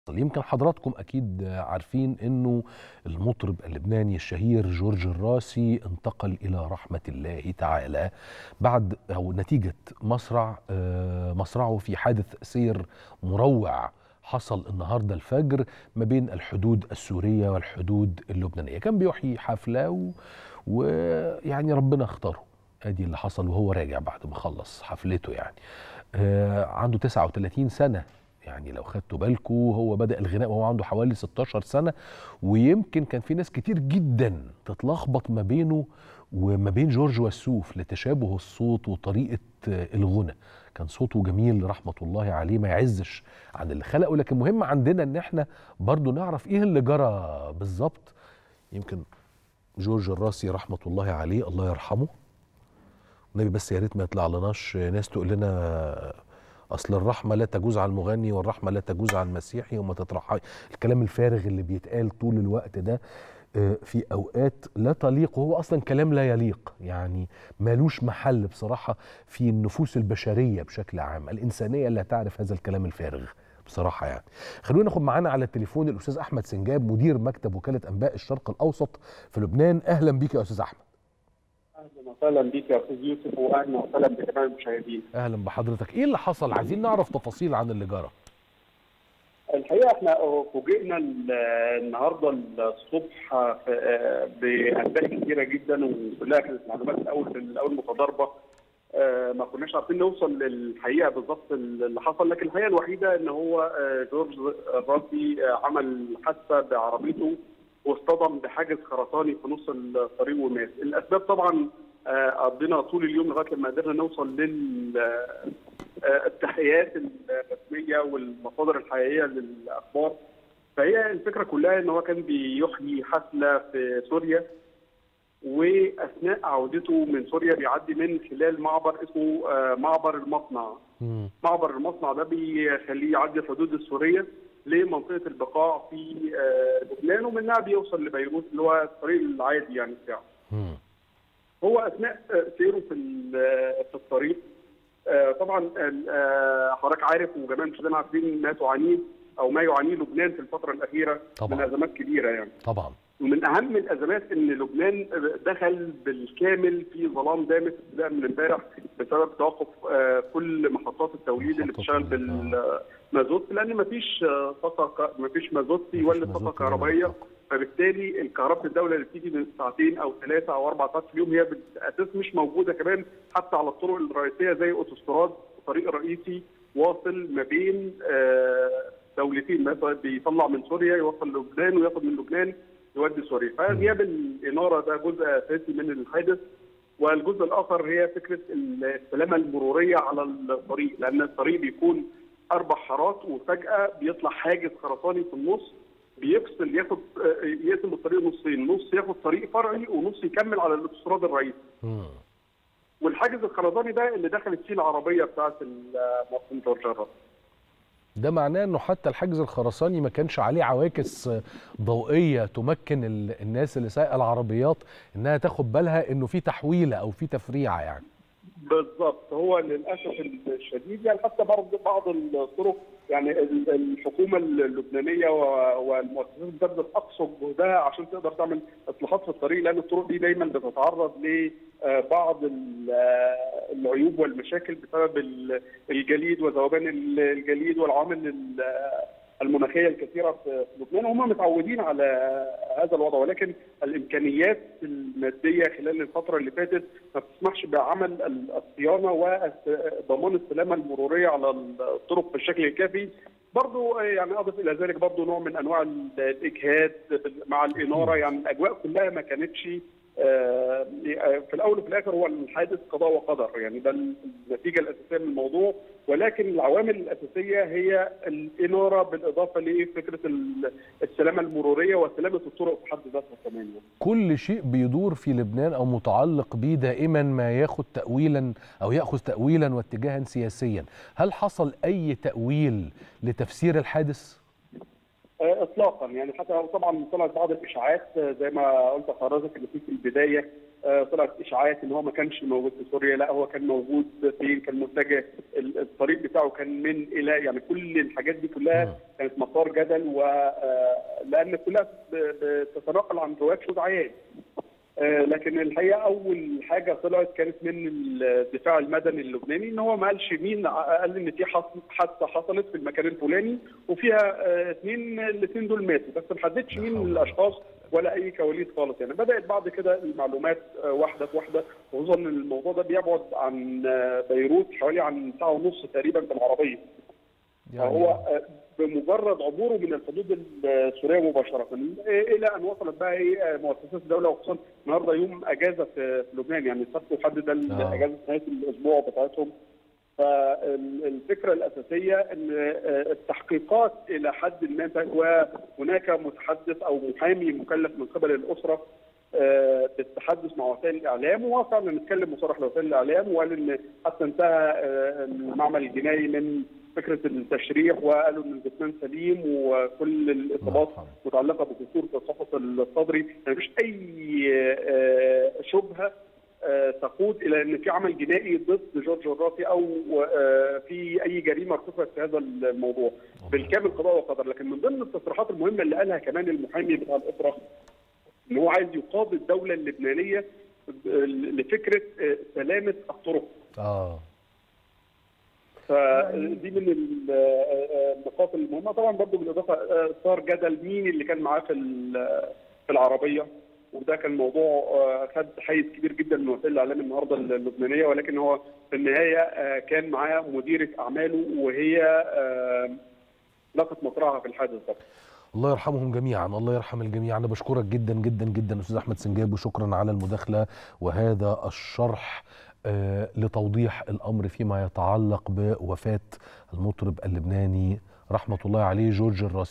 يمكن حضراتكم اكيد عارفين انه المطرب اللبناني الشهير جورج الراسي انتقل الى رحمه الله تعالى بعد او نتيجه مصرع آه، مصرعه في حادث سير مروع حصل النهارده الفجر ما بين الحدود السوريه والحدود اللبنانيه كان بيحيي حفله و- ويعني ربنا اختاره ادي اللي حصل وهو راجع بعد ما خلص حفلته يعني آه، عنده 39 سنه يعني لو خدتوا بالكم هو بدأ الغناء وهو عنده حوالي 16 سنة ويمكن كان في ناس كتير جدا تتلخبط ما بينه وما بين جورج وسوف لتشابه الصوت وطريقة آه، الغنى كان صوته جميل رحمة الله عليه ما يعزش عن اللي خلقه لكن مهم عندنا ان احنا برضو نعرف ايه اللي جرى بالظبط يمكن جورج الراسي رحمة الله عليه الله يرحمه النبي بس يا ريت ما يطلع لناش ناس تقول لنا اصل الرحمه لا تجوز على المغني والرحمه لا تجوز على المسيحي وما تطرح الكلام الفارغ اللي بيتقال طول الوقت ده آه، في اوقات لا تليق وهو اصلا كلام لا يليق يعني مالوش محل بصراحه في النفوس البشريه بشكل عام الانسانيه لا تعرف هذا الكلام الفارغ بصراحه يعني خلونا ناخد معانا على التليفون الاستاذ احمد سنجاب مدير مكتب وكاله انباء الشرق الاوسط في لبنان اهلا بيك يا استاذ احمد اهلا وسهلا بيك يا استاذ يوسف واهلا وسهلا بجميع المشاهدين. اهلا بحضرتك ايه اللي حصل عايزين نعرف تفاصيل عن اللي جرى الحقيقه احنا فوجئنا ال- النهارده الصبح في- بانباء كثيره جدا وكلها كانت معلومات الاول في الاول متضاربه آه، ما كناش عارفين نوصل للحقيقه بالظبط اللي حصل لكن الحقيقه الوحيده ان هو آه، جورج الراسي آه، عمل حادثه بعربيته واصطدم بحاجز خرساني في نص الطريق ومات الاسباب طبعا آه، قضينا طول اليوم لغايه لما قدرنا نوصل لل آه، التحقيقات الرسميه والمصادر الحقيقيه للاخبار فهي الفكره كلها ان هو كان بيحيي حفله في سوريا واثناء عودته من سوريا بيعدي من خلال معبر اسمه آه، معبر المصنع مم. معبر المصنع ده بيخليه يعدي الحدود السوريه لمنطقه البقاع في آه، لبنان ومنها بيوصل لبيروت اللي هو الطريق العادي يعني بتاعه. مم. هو اثناء آه، سيره في ال- في الطريق آه، طبعا آه، حضرتك عارف وجميع المشاهدين عارفين ما تعانيه او ما يعانيه لبنان في الفتره الاخيره طبعاً. من ازمات كبيره يعني. طبعا ومن اهم الازمات ان لبنان دخل بالكامل في ظلام دامس ابتداء من امبارح بسبب توقف آه، كل محطات التوليد اللي محطات بتشتغل التوليد، بالمازوت لان مفيش آه، طاقه مفيش مازوت يولد طاقه مازوت كهربائيه يولد طاقة. فبالتالي الكهرباء الدوله اللي بتيجي من ساعتين او ثلاثه او اربع ساعات في اليوم هي بالاساس مش موجوده كمان حتى على الطرق الرئيسيه زي اوتوستراد الطريق الرئيسي واصل ما بين آه، دولتين مثلا بيطلع من سوريا يوصل لبنان وياخد من لبنان يودي سوريا فغياب الاناره ده جزء اساسي من الحادث والجزء الاخر هي فكره السلامه المروريه على الطريق لان الطريق بيكون اربع حارات وفجاه بيطلع حاجز خرساني في النص بيفصل ياخد آه، يقسم الطريق نصين نص ياخد طريق فرعي ونص يكمل على الاوتوستراد الرئيسي مم. والحاجز الخرساني ده اللي دخلت فيه العربيه بتاعت المواطن جورج الراسي ده معناه انه حتى الحجز الخرساني ما كانش عليه عواكس ضوئيه تمكن ال- الناس اللي سايقه العربيات انها تاخد بالها انه في تحويله او في تفريعه يعني بالظبط هو للاسف الشديد يعني حتى بعض بعض الطرق يعني ال- الحكومه اللبنانيه و- والمؤسسات بتبذل اقصى جهدها عشان تقدر تعمل اصلاحات في الطريق لان الطرق دي دايما بتتعرض لبعض ال- العيوب والمشاكل بسبب ال- الجليد وذوبان ال- الجليد والعوامل ال- المناخيه الكثيره في في لبنان وهم متعودين على هذا الوضع ولكن الامكانيات الماديه خلال الفتره اللي فاتت ما بتسمحش بعمل ال- الصيانه وضمان السلامه المروريه على الطرق بالشكل الكافي برضو يعني اضف الى ذلك برضو نوع من انواع ال- الاجهاد مع الاناره يعني الاجواء كلها ما كانتش آه، في الاول وفي الاخر هو الحادث قضاء وقدر يعني ده النتيجه الاساسيه من الموضوع ولكن العوامل الاساسيه هي الاناره بالاضافه لفكره ال- السلامه المروريه وسلامه الطرق في حد ذاتها كمان يعني. كل شيء بيدور في لبنان او متعلق بيه دائما ما ياخد تاويلا او ياخذ تاويلا واتجاها سياسيا هل حصل اي تاويل لتفسير الحادث آه، اطلاقا يعني حتى طبعا طلعت بعض الاشاعات آه، زي ما قلت لحضرتك ان في في البدايه آه، طلعت اشاعات ان هو ما كانش موجود في سوريا لا هو كان موجود فين كان متجه ال- الطريق بتاعه كان من الى يعني كل الحاجات دي مم. كلها كانت مسار جدل و آه، لان كلها ب- بتتناقل عن روايات شهود عيان آه، لكن الحقيقه اول حاجه طلعت كانت من الدفاع المدني اللبناني ان هو ما قالش مين قال ان في حص- حادثه حصلت في المكان الفلاني وفيها آه، اثنين الاثنين دول ماتوا بس ما حددش لا مين حول ولا الاشخاص ولا اي كواليس خالص يعني بدات بعد كده المعلومات آه، واحده بواحده وخصوصا ان الموضوع ده بيبعد عن آه، بيروت حوالي عن ساعه ونص تقريبا بالعربيه فهو آه، بمجرد عبوره من الحدود السوريه مباشره الى ان وصلت بقى ايه آه، مؤسسات الدوله وخصوصا النهارده يوم اجازه في في لبنان يعني السبت وحد ده آه. اجازه نهايه الاسبوع بتاعتهم فالفكره الاساسيه ان آه، التحقيقات الى حد ما وهناك متحدث او محامي مكلف من قبل الاسره آه، بالتحدث مع وسائل الاعلام وفعلا نتكلم مصرح لوسائل الاعلام وقال ان حتى انتهى آه، المعمل الجنائي من فكره التشريح وقالوا ان الجثمان سليم وكل الاصابات مرحبا. متعلقه بكسور في القفص الصدري يعني مفيش اي آه، شبهه آه، تقود الى ان في عمل جنائي ضد جورج الراسي او آه، في اي جريمه ارتكبت في هذا الموضوع بالكامل قضاء وقدر لكن من ضمن التصريحات المهمه اللي قالها كمان المحامي بتاع الاسره ان هو عايز يقاضي الدوله اللبنانيه لفكره آه، سلامه الطرق اه فدي من ال- آه، النقاط المهمه طبعا برضو بالاضافه آه، صار جدل مين اللي كان معاه في ال- في العربيه وده كان موضوع آه، خد حيز كبير جدا من وسائل الاعلام النهارده اللبنانيه ولكن هو في النهايه آه، كان معاه مديره اعماله وهي آه، لقت مطرحها في الحادث ده الله يرحمهم جميعا الله يرحم الجميع انا بشكرك جدا جدا جدا استاذ احمد سنجاب وشكرا على المداخله وهذا الشرح آه لتوضيح الامر فيما يتعلق بوفاه المطرب اللبناني رحمه الله عليه جورج الراسي